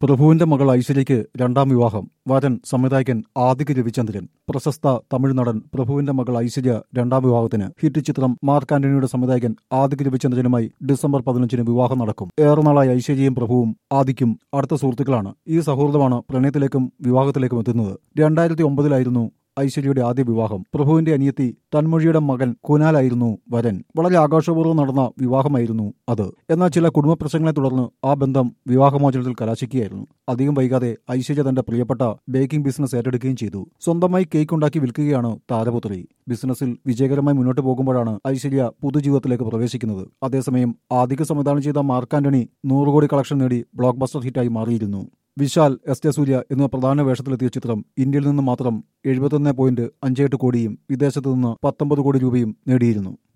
പ്രഭുവിന്റെ മകൾ ഐശ്വര്യയ്ക്ക് രണ്ടാം വിവാഹം വരൻ സംവിധായകൻ ആദിക രവിചന്ദ്രൻ പ്രശസ്ത തമിഴ് നടൻ പ്രഭുവിന്റെ മകൾ ഐശ്വര്യ രണ്ടാം വിവാഹത്തിന് ഹിറ്റ് ചിത്രം മാർക്ക് ആന്റണിയുടെ സംവിധായകൻ ആദിക രവിചന്ദ്രനുമായി ഡിസംബർ പതിനഞ്ചിന് വിവാഹം നടക്കും ഏറെ നാളായി ഐശ്വര്യയും പ്രഭുവും ആദിക്കും അടുത്ത സുഹൃത്തുക്കളാണ് ഈ സൗഹൃദമാണ് പ്രണയത്തിലേക്കും വിവാഹത്തിലേക്കും എത്തുന്നത് രണ്ടായിരത്തി ഒമ്പതിലായിരുന്നു ഐശ്വര്യയുടെ ആദ്യ വിവാഹം പ്രഭുവിന്റെ അനിയത്തി തന്മൊഴിയുടെ മകൻ കുനാലായിരുന്നു വരൻ വളരെ ആഘോഷപൂർവ്വം നടന്ന വിവാഹമായിരുന്നു അത് എന്നാൽ ചില കുടുംബ പ്രശ്നങ്ങളെ തുടർന്ന് ആ ബന്ധം വിവാഹമോചനത്തിൽ കലാശിക്കുകയായിരുന്നു അധികം വൈകാതെ ഐശ്വര്യ തന്റെ പ്രിയപ്പെട്ട ബേക്കിംഗ് ബിസിനസ് ഏറ്റെടുക്കുകയും ചെയ്തു സ്വന്തമായി കേക്ക് ഉണ്ടാക്കി വിൽക്കുകയാണ് താരപുത്രി ബിസിനസ്സിൽ വിജയകരമായി മുന്നോട്ട് പോകുമ്പോഴാണ് ഐശ്വര്യ പുതുജീവിതത്തിലേക്ക് പ്രവേശിക്കുന്നത് അതേസമയം ആദ്യ സംവിധാനം ചെയ്ത മാർക്ക് ആന്റണി നൂറ് കോടി കളക്ഷൻ നേടി ബ്ലോക്ക് ബസ്റ്റർ ഹിറ്റായി മാറിയിരുന്നു വിശാൽ എസ് ജെ സൂര്യ എന്നിവ പ്രധാന വേഷത്തിലെത്തിയ ചിത്രം ഇന്ത്യയിൽ നിന്ന് മാത്രം എഴുപത്തൊന്ന് പോയിന്റ് അഞ്ചെട്ട് കോടിയും വിദേശത്ത് നിന്ന് പത്തൊമ്പത് കോടി രൂപയും നേടിയിരുന്നു